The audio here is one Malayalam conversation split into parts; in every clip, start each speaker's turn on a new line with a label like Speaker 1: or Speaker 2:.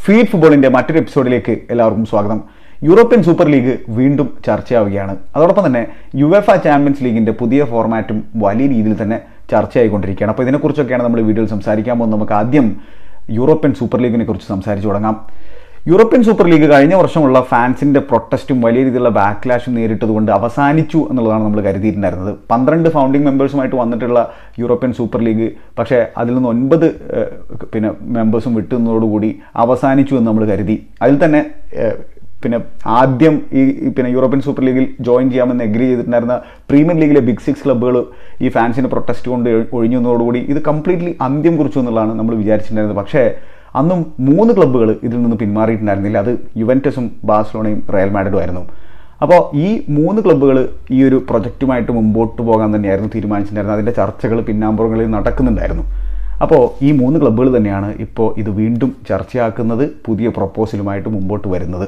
Speaker 1: ഫീഡ് ഫുട്ബോളിന്റെ മറ്റൊരു എപ്പിസോഡിലേക്ക് എല്ലാവർക്കും സ്വാഗതം യൂറോപ്യൻ സൂപ്പർ ലീഗ് വീണ്ടും ചർച്ചയാവുകയാണ് അതോടൊപ്പം തന്നെ യുവഫ ചാമ്പ്യൻസ് ലീഗിന്റെ പുതിയ ഫോർമാറ്റും വലിയ രീതിയിൽ തന്നെ ചർച്ചയായിക്കൊണ്ടിരിക്കുകയാണ് അപ്പോൾ ഇതിനെക്കുറിച്ചൊക്കെയാണ് നമ്മൾ വീഡിയോയിൽ സംസാരിക്കാൻ പോകുന്നത് നമുക്ക് ആദ്യം യൂറോപ്യൻ സൂപ്പർ ലീഗിനെ കുറിച്ച് സംസാരിച്ചു തുടങ്ങാം യൂറോപ്യൻ സൂപ്പർ ലീഗ് കഴിഞ്ഞ വർഷമുള്ള ഫാൻസിന്റെ പ്രൊട്ടസ്റ്റും വലിയ രീതിയിലുള്ള ബാക്ക്ലാഷും നേരിട്ടതുകൊണ്ട് അവസാനിച്ചു എന്നുള്ളതാണ് നമ്മൾ കരുതിയിട്ടുണ്ടായിരുന്നത് പന്ത്രണ്ട് ഫൗണ്ടിംഗ് മെമ്പേഴ്സുമായിട്ട് വന്നിട്ടുള്ള യൂറോപ്യൻ സൂപ്പർ ലീഗ് പക്ഷേ അതിൽ നിന്ന് ഒൻപത് ഏഹ്, പിന്നെ മെമ്പേഴ്സും വിട്ടുന്നതോടുകൂടി അവസാനിച്ചു എന്ന് നമ്മൾ കരുതി അതിൽ തന്നെ ഏഹ്, പിന്നെ ആദ്യം ഈ ഈ പിന്നെ യൂറോപ്യൻ സൂപ്പർ ലീഗിൽ ജോയിൻ ചെയ്യാമെന്ന് എഗ്രി ചെയ്തിട്ടുണ്ടായിരുന്ന പ്രീമിയർ ലീഗിലെ ബിഗ് സിക്സ് ക്ലബ്ബുകൾ ഈ ഫാൻസിന്റെ പ്രൊട്ടസ്റ്റ് കൊണ്ട് ഒഴിഞ്ഞതോടുകൂടി ഇത് കംപ്ലീറ്റ്ലി അന്ത്യം കുറിച്ചു എന്നുള്ളതാണ് നമ്മൾ വിചാരിച്ചിട്ടുണ്ടായിരുന്നത് പക്ഷേ അന്നും മൂന്ന് ക്ലബ്ബുകൾ ഇതിൽ നിന്ന് പിന്മാറിയിട്ടുണ്ടായിരുന്നില്ല അത് യുവൻറ്റസും ബാഴ്സലോണയും റയൽ മാഡ്രിഡും ആയിരുന്നു അപ്പോൾ ഈ മൂന്ന് ക്ലബ്ബുകൾ ഈ ഒരു പ്രൊജക്റ്റുമായിട്ട് മുമ്പോട്ട് പോകാൻ തന്നെയായിരുന്നു തീരുമാനിച്ചിട്ടുണ്ടായിരുന്നത് അതിൻ്റെ ചർച്ചകൾ പിന്നാമ്പുറങ്ങളിൽ നടക്കുന്നുണ്ടായിരുന്നു അപ്പോൾ ഈ മൂന്ന് ക്ലബ്ബുകൾ തന്നെയാണ് ഇപ്പോൾ ഇത് വീണ്ടും ചർച്ചയാക്കുന്നത് പുതിയ പ്രൊപ്പോസലുമായിട്ട് മുമ്പോട്ട് വരുന്നത്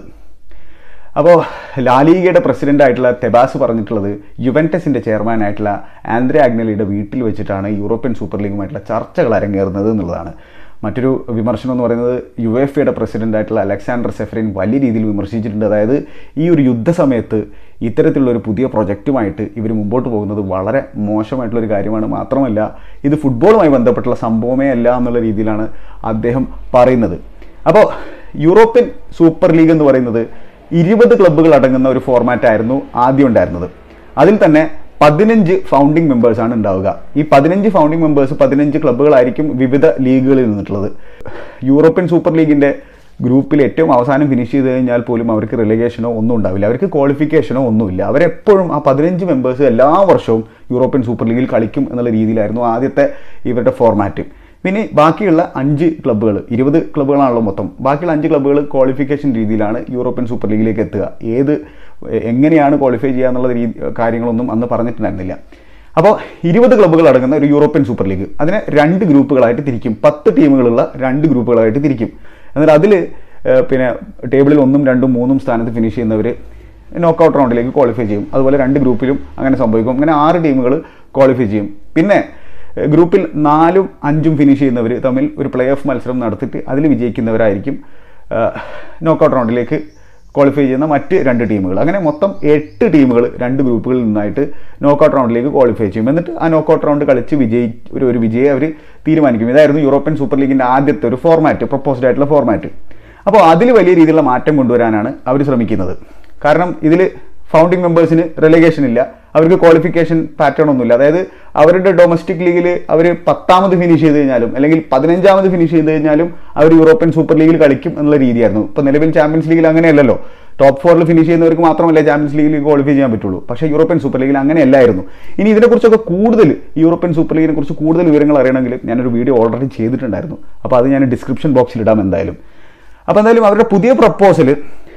Speaker 1: അപ്പോൾ ലാലീഗയുടെ പ്രസിഡന്റ് ആയിട്ടുള്ള തെബാസ് പറഞ്ഞിട്ടുള്ളത് യുവൻറ്റസിന്റെ ചെയർമാൻ ആയിട്ടുള്ള ആന്ദ്രെ ആഗ്നലിയുടെ വീട്ടിൽ വെച്ചിട്ടാണ് യൂറോപ്യൻ സൂപ്പർ ലീഗുമായിട്ടുള്ള ചർച്ചകൾ അരങ്ങേറുന്നത് എന്നുള്ളതാണ് മറ്റൊരു വിമർശനം എന്ന് പറയുന്നത് യു എഫ് എയുടെ പ്രസിഡന്റ് ആയിട്ടുള്ള അലക്സാണ്ടർ സെഫറിൻ വലിയ രീതിയിൽ വിമർശിച്ചിട്ടുണ്ട് അതായത് ഈ ഒരു യുദ്ധസമയത്ത് ഇത്തരത്തിലുള്ള ഒരു പുതിയ പ്രൊജക്റ്റുമായിട്ട് ഇവർ മുമ്പോട്ട് പോകുന്നത് വളരെ മോശമായിട്ടുള്ള ഒരു കാര്യമാണ് മാത്രമല്ല ഇത് ഫുട്ബോളുമായി ബന്ധപ്പെട്ടുള്ള സംഭവമേ അല്ല എന്നുള്ള രീതിയിലാണ് അദ്ദേഹം പറയുന്നത് അപ്പോൾ യൂറോപ്യൻ സൂപ്പർ ലീഗ് എന്ന് പറയുന്നത് ഇരുപത് ക്ലബ്ബുകൾ അടങ്ങുന്ന ഒരു ഫോർമാറ്റ് ആയിരുന്നു ആദ്യം ഉണ്ടായിരുന്നത് അതിൽ തന്നെ പതിനഞ്ച് ഫൗണ്ടിംഗ് മെമ്പേഴ്സ് ആണ് ഉണ്ടാവുക ഈ പതിനഞ്ച് ഫൗണ്ടിംഗ് മെമ്പേഴ്സ് പതിനഞ്ച് ക്ലബ്ബുകളായിരിക്കും വിവിധ ലീഗുകളിൽ നിന്നിട്ടുള്ളത് യൂറോപ്യൻ സൂപ്പർ ലീഗിന്റെ ഗ്രൂപ്പിൽ ഏറ്റവും അവസാനം ഫിനിഷ് ചെയ്ത് കഴിഞ്ഞാൽ പോലും അവർക്ക് റിലഗേഷനോ ഒന്നും ഉണ്ടാവില്ല അവർക്ക് ക്വാളിഫിക്കേഷനോ ഒന്നുമില്ല അവരെപ്പോഴും ആ പതിനഞ്ച് മെമ്പേഴ്സ് എല്ലാ വർഷവും യൂറോപ്യൻ സൂപ്പർ ലീഗിൽ കളിക്കും എന്നുള്ള രീതിയിലായിരുന്നു ആദ്യത്തെ ഇവരുടെ ഫോർമാറ്റ് പിന്നെ ബാക്കിയുള്ള അഞ്ച് ക്ലബ്ബുകൾ ഇരുപത് ക്ലബ്ബുകളാണല്ലോ മൊത്തം ബാക്കിയുള്ള അഞ്ച് ക്ലബ്ബുകൾ ക്വാളിഫിക്കേഷൻ രീതിയിലാണ് യൂറോപ്യൻ സൂപ്പർ ലീഗിലേക്ക് എത്തുക ഏത് എങ്ങനെയാണ് ക്വാളിഫൈ ചെയ്യുക എന്നുള്ള രീതി കാര്യങ്ങളൊന്നും അന്ന് പറഞ്ഞിട്ടുണ്ടായിരുന്നില്ല അപ്പോൾ ഇരുപത് ക്ലബ്ബുകൾ അടങ്ങുന്ന ഒരു യൂറോപ്യൻ സൂപ്പർ ലീഗ് അതിനെ രണ്ട് ഗ്രൂപ്പുകളായിട്ട് തിരിക്കും പത്ത് ടീമുകളുള്ള രണ്ട് ഗ്രൂപ്പുകളായിട്ട് തിരിക്കും എന്നാൽ അതിൽ പിന്നെ ടേബിളിൽ ഒന്നും രണ്ടും മൂന്നും സ്ഥാനത്ത് ഫിനിഷ് ചെയ്യുന്നവർ നോക്കൗട്ട് റൗണ്ടിലേക്ക് ക്വാളിഫൈ ചെയ്യും അതുപോലെ രണ്ട് ഗ്രൂപ്പിലും അങ്ങനെ സംഭവിക്കും അങ്ങനെ ആറ് ടീമുകൾ ക്വാളിഫൈ ചെയ്യും പിന്നെ ഏഹ് ഗ്രൂപ്പിൽ നാലും അഞ്ചും ഫിനിഷ് ചെയ്യുന്നവർ തമ്മിൽ ഒരു പ്ലേ ഓഫ് മത്സരം നടത്തിയിട്ട് അതിൽ വിജയിക്കുന്നവരായിരിക്കും നോക്കൗട്ട് റൗണ്ടിലേക്ക് ക്വാളിഫൈ ചെയ്യുന്ന മറ്റ് രണ്ട് ടീമുകൾ അങ്ങനെ മൊത്തം എട്ട് ടീമുകൾ രണ്ട് ഗ്രൂപ്പുകളിൽ നിന്നായിട്ട് നോക്കൗട്ട് റൗണ്ടിലേക്ക് ക്വാളിഫൈ ചെയ്യും എന്നിട്ട് ആ നോക്കൗട്ട് റൗണ്ട് കളിച്ച് വിജയി ഒരു ഒരു വിജയെ അവർ തീരുമാനിക്കും ഇതായിരുന്നു യൂറോപ്യൻ സൂപ്പർ ലീഗിൻ്റെ ആദ്യത്തെ ഒരു ഫോർമാറ്റ് പ്രപ്പോസ്ഡ് ആയിട്ടുള്ള ഫോർമാറ്റ് അപ്പോൾ അതിൽ വലിയ രീതിയിലുള്ള മാറ്റം കൊണ്ടുവരാനാണ് അവർ ശ്രമിക്കുന്നത് കാരണം ഇതിൽ ഫൗണ്ടിങ് മെമ്പേഴ്സിന് റെലഗേഷൻ ഇല്ല അവർക്ക് ക്വാളിഫിക്കേഷൻ പാറ്റേൺ ഒന്നുമില്ല അതായത് അവരുടെ ഡൊമസ്റ്റിക് ലീഗിൽ അവർ പത്താമത് ഫിനിഷ് ചെയ്ത് കഴിഞ്ഞാലും അല്ലെങ്കിൽ പതിനഞ്ചാമത് ഫിനിഷ് ചെയ്ത് കഴിഞ്ഞാലും അവർ യൂറോപ്യൻ സൂപ്പർ ലീഗിൽ കളിക്കും എന്നുള്ള രീതിയായിരുന്നു ഇപ്പോൾ നിലവിൽ ചാമ്പ്യൻസ് ലീഗിൽ അങ്ങനെയല്ലല്ലോ ടോപ്പ് ഫോറിൽ ഫിനിഷ് ചെയ്യുന്നവർക്ക് മാത്രമല്ല ചാമ്പ്യൻസ് ലീഗിൽ ക്വാളിഫൈ ചെയ്യാൻ പറ്റുള്ളൂ പക്ഷേ യൂറോപ്യൻ സൂപ്പർ ലീഗിൽ അങ്ങനെയല്ലായിരുന്നു ഇനി ഇതിനെക്കുറിച്ചൊക്കെ കൂടുതൽ യൂറോപ്യൻ സൂപ്പർ ലീഗിനെ കുറിച്ച് കൂടുതൽ വിവരങ്ങൾ അറിയണമെങ്കിൽ ഞാനൊരു വീഡിയോ ഓൾറെഡി ചെയ്തിട്ടുണ്ടായിരുന്നു അപ്പോൾ അത് ഞാൻ ഡിസ്ക്രിപ്ഷൻ ബോക്സിൽ ഇടാം എന്തായാലും അപ്പോൾ എന്തായാലും അവരുടെ പുതിയ പ്രപ്പോസൽ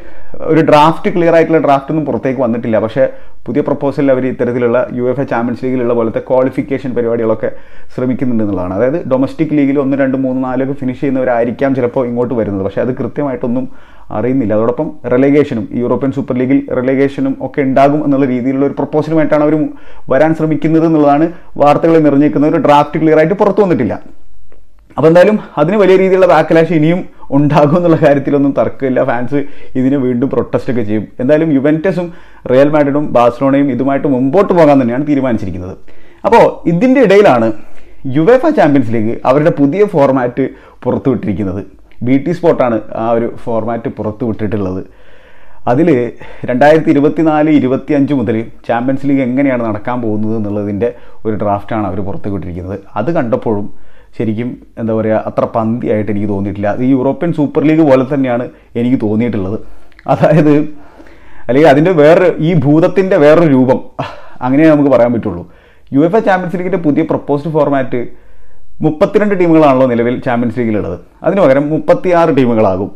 Speaker 1: ഒരു ഡ്രാഫ്റ്റ് ക്ലിയർ ആയിട്ടുള്ള ഡ്രാഫ്റ്റ് ഒന്നും പുറത്തേക്ക് വന്നിട്ടില്ല പക്ഷേ പുതിയ പ്രപ്പോസലിൽ അവർ ഇത്തരത്തിലുള്ള യു എഫ് എ ചാമ്പ്യൻസ് ലീഗിലുള്ള പോലത്തെ ക്വാളിഫിക്കേഷൻ പരിപാടികളൊക്കെ ശ്രമിക്കുന്നുണ്ട് എന്നുള്ളതാണ് അതായത് ഡൊമസ്റ്റിക് ലീഗിൽ ഒന്ന് രണ്ട് മൂന്ന് നാലൊക്കെ ഫിനിഷ് ചെയ്യുന്നവരായിരിക്കാം ചിലപ്പോൾ ഇങ്ങോട്ട് വരുന്നത് പക്ഷേ അത് കൃത്യമായിട്ടൊന്നും അറിയുന്നില്ല അതോടൊപ്പം റെലഗേഷനും യൂറോപ്യൻ സൂപ്പർ ലീഗിൽ റെലഗേഷനും ഒക്കെ ഉണ്ടാകും എന്നുള്ള രീതിയിലുള്ള ഒരു പ്രപ്പോസലുമായിട്ടാണ് അവർ വരാൻ ശ്രമിക്കുന്നത് എന്നുള്ളതാണ് വാർത്തകളിൽ നിറഞ്ഞിരിക്കുന്ന ഒരു ഡ്രാഫ്റ്റ് ക്ലിയർ ആയിട്ട് പുറത്തു വന്നിട്ടില്ല അപ്പോൾ എന്തായാലും അതിന് വലിയ രീതിയിലുള്ള ബാക്കലാശ് ഇനിയും ഉണ്ടാകും എന്നുള്ള കാര്യത്തിലൊന്നും തർക്കമില്ല ഫാൻസ് ഇതിന് വീണ്ടും പ്രൊട്ടസ്റ്റ് ഒക്കെ ചെയ്യും എന്തായാലും യുവൻറ്റസും റയൽ മാഡ്രിഡും ബാഴ്സലോണയും ഇതുമായിട്ട് മുമ്പോട്ട് പോകാൻ തന്നെയാണ് തീരുമാനിച്ചിരിക്കുന്നത് അപ്പോൾ ഇതിൻ്റെ ഇടയിലാണ് യുവേഫ ചാമ്പ്യൻസ് ലീഗ് അവരുടെ പുതിയ ഫോർമാറ്റ് പുറത്തുവിട്ടിരിക്കുന്നത് ബി ടി സ്പോർട്ടാണ് ആ ഒരു ഫോർമാറ്റ് പുറത്തുവിട്ടിട്ടുള്ളത് അതിൽ രണ്ടായിരത്തി ഇരുപത്തിനാല് ഇരുപത്തി അഞ്ച് മുതൽ ചാമ്പ്യൻസ് ലീഗ് എങ്ങനെയാണ് നടക്കാൻ പോകുന്നത് എന്നുള്ളതിൻ്റെ ഒരു ഡ്രാഫ്റ്റാണ് അവർ പുറത്തുവിട്ടിരിക്കുന്നത് അത് കണ്ടപ്പോഴും ശരിക്കും എന്താ പറയുക അത്ര പന്തിയായിട്ട് എനിക്ക് തോന്നിയിട്ടില്ല അത് ഈ യൂറോപ്യൻ സൂപ്പർ ലീഗ് പോലെ തന്നെയാണ് എനിക്ക് തോന്നിയിട്ടുള്ളത് അതായത് അല്ലെങ്കിൽ അതിൻ്റെ വേറെ ഈ ഭൂതത്തിൻ്റെ വേറൊരു രൂപം അങ്ങനെ നമുക്ക് പറയാൻ പറ്റുള്ളൂ യു എഫ് എ ചാമ്പ്യൻസ് ലീഗിൻ്റെ പുതിയ പ്രപ്പോസ്ഡ് ഫോർമാറ്റ് മുപ്പത്തിരണ്ട് ടീമുകളാണല്ലോ നിലവിൽ ചാമ്പ്യൻസ് ലീഗിലുള്ളത് അതിന് പകരം മുപ്പത്തിയാറ് ടീമുകളാകും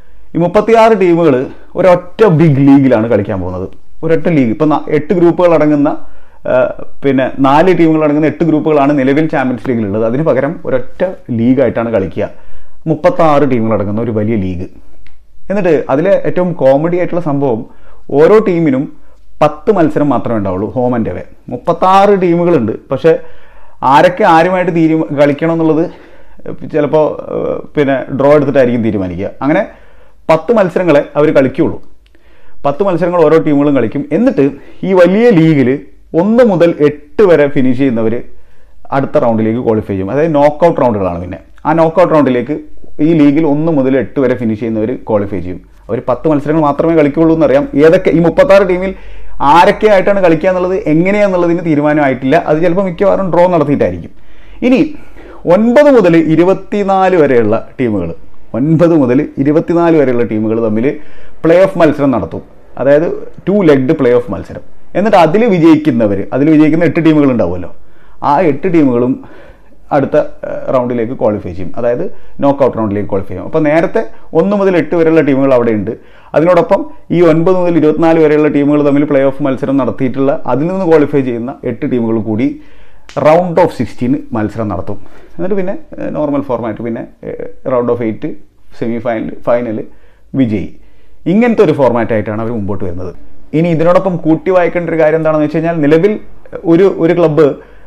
Speaker 1: ഈ മുപ്പത്തിയാറ് ടീമുകൾ ഒരൊറ്റ ബിഗ് ലീഗിലാണ് കളിക്കാൻ പോകുന്നത് ഒരൊറ്റ ലീഗ് ഇപ്പം എട്ട് ഗ്രൂപ്പുകൾ അടങ്ങുന്ന ആ, പിന്നെ നാല് ടീമുകൾ അടങ്ങുന്ന എട്ട് ഗ്രൂപ്പുകളാണ് നിലവിൽ ചാമ്പ്യൻസ് ലീഗിലുള്ളത് അതിന് പകരം ഒരൊറ്റ ലീഗായിട്ടാണ് കളിക്കുക മുപ്പത്താറ് ടീമുകൾ അടങ്ങുന്ന ഒരു വലിയ ലീഗ് എന്നിട്ട് അതിലെ ഏറ്റവും കോമഡി ആയിട്ടുള്ള സംഭവം ഓരോ ടീമിനും പത്ത് മത്സരം മാത്രമേ ഉണ്ടാവുള്ളൂ ഹോം ആൻഡ് അവേ മുപ്പത്താറ് ടീമുകളുണ്ട് പക്ഷേ ആരൊക്കെ ആരുമായിട്ട് തീരു കളിക്കണം എന്നുള്ളത് ചിലപ്പോൾ പിന്നെ ഡ്രോ എടുത്തിട്ടായിരിക്കും തീരുമാനിക്കുക അങ്ങനെ പത്ത് മത്സരങ്ങളെ അവർ കളിക്കുകയുള്ളൂ പത്ത് മത്സരങ്ങൾ ഓരോ ടീമുകളും കളിക്കും എന്നിട്ട് ഈ വലിയ ലീഗിൽ ഒന്ന് മുതൽ എട്ട് വരെ ഫിനിഷ് ചെയ്യുന്നവർ അടുത്ത റൗണ്ടിലേക്ക് ക്വാളിഫൈ ചെയ്യും അതായത് നോക്കൗട്ട് റൗണ്ടുകളാണ് പിന്നെ ആ നോക്കൗട്ട് റൗണ്ടിലേക്ക് ഈ ലീഗിൽ ഒന്ന് മുതൽ എട്ട് വരെ ഫിനിഷ് ചെയ്യുന്നവർ ക്വാളിഫൈ ചെയ്യും അവർ പത്ത് മത്സരങ്ങൾ മാത്രമേ കളിക്കുകയുള്ളൂ എന്നറിയാം ഏതൊക്കെ ഈ മുപ്പത്താറ് ടീമിൽ ആരൊക്കെ ആയിട്ടാണ് കളിക്കുക എന്നുള്ളത് എങ്ങനെയാണെന്നുള്ളതിന് തീരുമാനമായിട്ടില്ല അത് ചിലപ്പോൾ മിക്കവാറും ഡ്രോ നടത്തിയിട്ടായിരിക്കും ഇനി ഒൻപത് മുതൽ ഇരുപത്തിനാല് വരെയുള്ള ടീമുകൾ ഒൻപത് മുതൽ ഇരുപത്തിനാല് വരെയുള്ള ടീമുകൾ തമ്മിൽ പ്ലേ ഓഫ് മത്സരം നടത്തും അതായത് ടു ലെഗ്ഡ് പ്ലേ ഓഫ് മത്സരം എന്നിട്ട് അതിൽ വിജയിക്കുന്നവർ അതിൽ വിജയിക്കുന്ന എട്ട് ടീമുകൾ ഉണ്ടാവുമല്ലോ ആ എട്ട് ടീമുകളും അടുത്ത റൗണ്ടിലേക്ക് ക്വാളിഫൈ ചെയ്യും അതായത് നോക്കൗട്ട് റൗണ്ടിലേക്ക് ക്വാളിഫൈ ചെയ്യും അപ്പോൾ നേരത്തെ ഒന്ന് മുതൽ എട്ട് വരെയുള്ള ടീമുകൾ അവിടെ ഉണ്ട് അതിനോടൊപ്പം ഈ ഒൻപത് മുതൽ ഇരുപത്തിനാല് വരെയുള്ള ടീമുകൾ തമ്മിൽ പ്ലേ ഓഫ് മത്സരം നടത്തിയിട്ടുള്ള അതിൽ നിന്ന് ക്വാളിഫൈ ചെയ്യുന്ന എട്ട് ടീമുകൾ കൂടി റൗണ്ട് ഓഫ് സിക്സ്റ്റീന് മത്സരം നടത്തും എന്നിട്ട് പിന്നെ നോർമൽ ഫോർമാറ്റ് പിന്നെ round of eight semi final final വിജയി ഇങ്ങനത്തെ ഒരു ഫോർമാറ്റ് ആയിട്ടാണ് അവർ മുമ്പോട്ട് വരുന്നത് ഇനി ഇതിനോടൊപ്പം കൂട്ടി വായിക്കേണ്ട ഒരു കാര്യം എന്താണെന്ന് വെച്ച് കഴിഞ്ഞാൽ നിലവിൽ ഒരു ഒരു club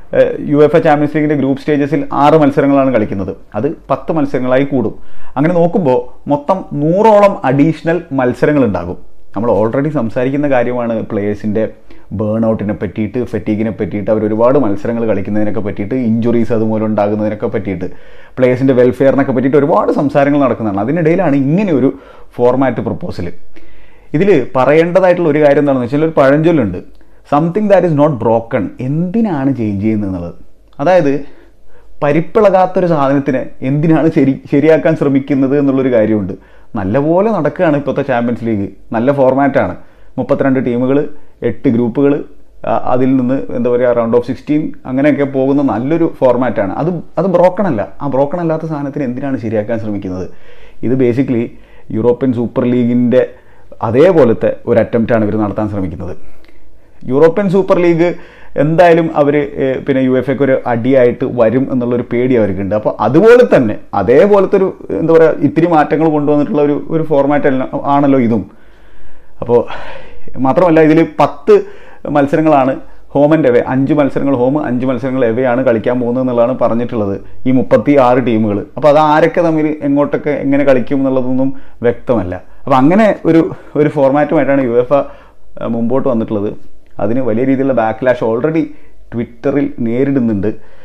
Speaker 1: U F A champions ലീഗിൻ്റെ ഗ്രൂപ്പ് സ്റ്റേജസിൽ ആറ് മത്സരങ്ങളാണ് കളിക്കുന്നത് അത് പത്ത് മത്സരങ്ങളായി കൂടും അങ്ങനെ നോക്കുമ്പോൾ മൊത്തം നൂറോളം അഡീഷണൽ മത്സരങ്ങൾ ഉണ്ടാകും നമ്മൾ ഓൾറെഡി സംസാരിക്കുന്ന കാര്യമാണ് പ്ലേയേഴ്സിൻ്റെ ബേൺ ഔട്ടിനെ പറ്റിയിട്ട് ഫെറ്റീഗിനെ പറ്റിയിട്ട് അവർ ഒരുപാട് മത്സരങ്ങൾ കളിക്കുന്നതിനൊക്കെ പറ്റിയിട്ട് ഇഞ്ചുറീസ് അതുമൂലം ഉണ്ടാകുന്നതിനൊക്കെ പറ്റിയിട്ട് പ്ലേയേഴ്സിൻ്റെ വെൽഫെയറിനൊക്കെ പറ്റിയിട്ട് ഒരുപാട് സംസാരങ്ങൾ നടക്കുന്നതാണ് അതിനിടയിലാണ് ഇങ്ങനെ ഒരു ഫോർമാറ്റ് പ്രപ്പോസൽ ഇതിൽ പറയേണ്ടതായിട്ടുള്ള ഒരു കാര്യം എന്താണെന്ന് വെച്ചാൽ ഒരു പഴഞ്ചൊല്ലുണ്ട് something that is not broken എന്തിനാണ് ചേഞ്ച് ചെയ്യുന്നത് എന്നുള്ളത് അതായത് പരിപ്പിളകാത്തൊരു സാധനത്തിനെ എന്തിനാണ് ശരി ശരിയാക്കാൻ ശ്രമിക്കുന്നത് എന്നുള്ളൊരു കാര്യമുണ്ട് നല്ലപോലെ നടക്കുകയാണ് ഇപ്പോഴത്തെ ചാമ്പ്യൻസ് ലീഗ് നല്ല ഫോർമാറ്റാണ് മുപ്പത്തിരണ്ട് ടീമുകൾ എട്ട് ഗ്രൂപ്പുകൾ അതിൽ നിന്ന് എന്താ പറയുക റൗണ്ട് ഓഫ് സിക്സ്റ്റീൻ അങ്ങനെയൊക്കെ പോകുന്ന നല്ലൊരു ഫോർമാറ്റാണ് അത് അത് ബ്രോക്കൺ അല്ല ആ ബ്രോക്കൺ അല്ലാത്ത സാധനത്തിന് എന്തിനാണ് ശരിയാക്കാൻ ശ്രമിക്കുന്നത് ഇത് ബേസിക്കലി യൂറോപ്യൻ സൂപ്പർ ലീഗിൻ്റെ അതേപോലത്തെ ഒരു അറ്റംപ്റ്റാണ് ഇവർ നടത്താൻ ശ്രമിക്കുന്നത് യൂറോപ്യൻ സൂപ്പർ ലീഗ് എന്തായാലും അവർ പിന്നെ യു എഫ് എക്ക് ഒരു അടിയായിട്ട് വരും എന്നുള്ളൊരു പേടി അവർക്കുണ്ട് അപ്പോൾ അതുപോലെ തന്നെ അതേപോലത്തെ ഒരു എന്താ പറയുക ഇത്തിരി മാറ്റങ്ങൾ കൊണ്ടുവന്നിട്ടുള്ള ഒരു ഒരു ഫോർമാറ്റ് ആണല്ലോ ഇതും അപ്പോൾ മാത്രമല്ല ഇതിൽ പത്ത് മത്സരങ്ങളാണ് ഹോം ആൻഡ് എവേ അഞ്ച് മത്സരങ്ങൾ ഹോം അഞ്ച് മത്സരങ്ങൾ എവയാണ് കളിക്കാൻ പോകുന്നത് എന്നുള്ളതാണ് പറഞ്ഞിട്ടുള്ളത് ഈ മുപ്പത്തി ആറ് ടീമുകൾ അപ്പോൾ അത് ആരൊക്കെ തമ്മിൽ എങ്ങോട്ടൊക്കെ എങ്ങനെ കളിക്കും എന്നുള്ളതൊന്നും വ്യക്തമല്ല അപ്പോൾ അങ്ങനെ ഒരു ഒരു ഫോർമാറ്റുമായിട്ടാണ് യു എഫ് മുമ്പോട്ട് വന്നിട്ടുള്ളത് അതിന് വലിയ രീതിയിലുള്ള ബാക്ക്ലാഷ് ഓൾറെഡി ട്വിറ്ററിൽ നേരിടുന്നുണ്ട്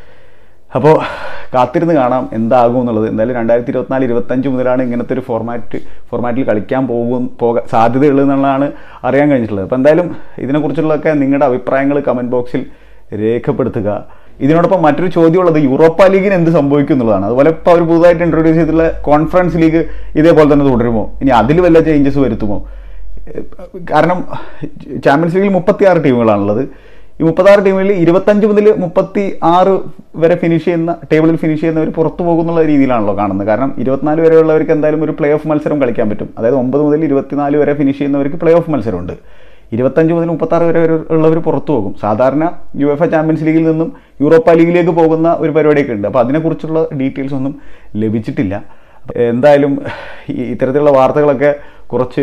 Speaker 1: അപ്പോൾ കാത്തിരുന്ന് കാണാം എന്താകും എന്നുള്ളത് എന്തായാലും രണ്ടായിരത്തി ഇരുപത്തിനാല് ഇരുപത്തഞ്ച് മുതലാണ് ഇങ്ങനത്തെ ഒരു ഫോർമാറ്റ് ഫോർമാറ്റിൽ കളിക്കാൻ പോകും പോകാൻ സാധ്യതയുള്ളതെന്നുള്ളതാണ് അറിയാൻ കഴിഞ്ഞിട്ടുള്ളത് അപ്പോൾ എന്തായാലും ഇതിനെക്കുറിച്ചുള്ളതൊക്കെ നിങ്ങളുടെ അഭിപ്രായങ്ങൾ കമൻറ്റ് ബോക്സിൽ രേഖപ്പെടുത്തുക ഇതിനോടൊപ്പം മറ്റൊരു ചോദ്യമുള്ളത് യൂറോപ്പ ലീഗിന് എന്ത് സംഭവിക്കും എന്നുള്ളതാണ് അതുപോലെ ഇപ്പോൾ അവർ പുതുതായിട്ട് ഇൻട്രൊഡ്യൂസ് ചെയ്തിട്ടുള്ള കോൺഫറൻസ് ലീഗ് ഇതേപോലെ തന്നെ തുടരുമോ ഇനി അതിൽ വല്ല ചേഞ്ചസ് വരുത്തുമോ കാരണം ചാമ്പ്യൻസ് ലീഗിൽ മുപ്പത്തി ആറ് ടീമുകളാണുള്ളത് ഈ മുപ്പത്താറ് ടീമിൽ ഇരുപത്തഞ്ച് മുതൽ മുപ്പത്തി ആറ് വരെ ഫിനിഷ് ചെയ്യുന്ന ടേബിളിൽ ഫിനിഷ് ചെയ്യുന്നവർ പുറത്തു പോകുന്നുള്ള രീതിയിലാണല്ലോ കാണുന്നത് കാരണം ഇരുപത്തിനാല് വരെയുള്ളവർക്ക് എന്തായാലും ഒരു പ്ലേ ഓഫ് മത്സരം കളിക്കാൻ പറ്റും അതായത് ഒമ്പത് മുതൽ ഇരുപത്തിനാല് വരെ ഫിനിഷ് ചെയ്യുന്നവർക്ക് പ്ലേ ഓഫ് മത്സരമുണ്ട് ഇരുപത്തഞ്ച് മുതൽ മുപ്പത്താറ് വരെ ഉള്ളവർ പുറത്തു പോകും സാധാരണ യു എഫ് എ ചാമ്പ്യൻസ് ലീഗിൽ നിന്നും യൂറോപ്പ ലീഗിലേക്ക് പോകുന്ന ഒരു പരിപാടിയൊക്കെ ഉണ്ട് അപ്പോൾ അതിനെക്കുറിച്ചുള്ള ഡീറ്റെയിൽസ് ഒന്നും ലഭിച്ചിട്ടില്ല എന്തായാലും ഈ ഇത്തരത്തിലുള്ള വാർത്തകളൊക്കെ കുറച്ച്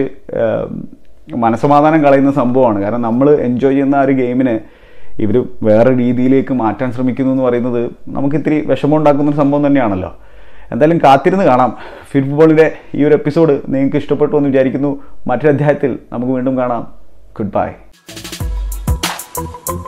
Speaker 1: മനസമാധാനം കളയുന്ന സംഭവമാണ് കാരണം നമ്മൾ എൻജോയ് ചെയ്യുന്ന ആ ഒരു ഗെയിമിനെ ഇവർ വേറെ രീതിയിലേക്ക് മാറ്റാൻ ശ്രമിക്കുന്നു എന്ന് പറയുന്നത് നമുക്ക് ഇത്തിരി വിഷമമുണ്ടാക്കുന്ന ഒരു സംഭവം തന്നെയാണല്ലോ എന്തായാലും കാത്തിരുന്ന് കാണാം ഫുട്ബോളിലെ ഈ ഒരു എപ്പിസോഡ് നിങ്ങൾക്ക് ഇഷ്ടപ്പെട്ടു എന്ന് വിചാരിക്കുന്നു മറ്റൊരു അധ്യായത്തിൽ നമുക്ക് വീണ്ടും കാണാം ഗുഡ് ബൈ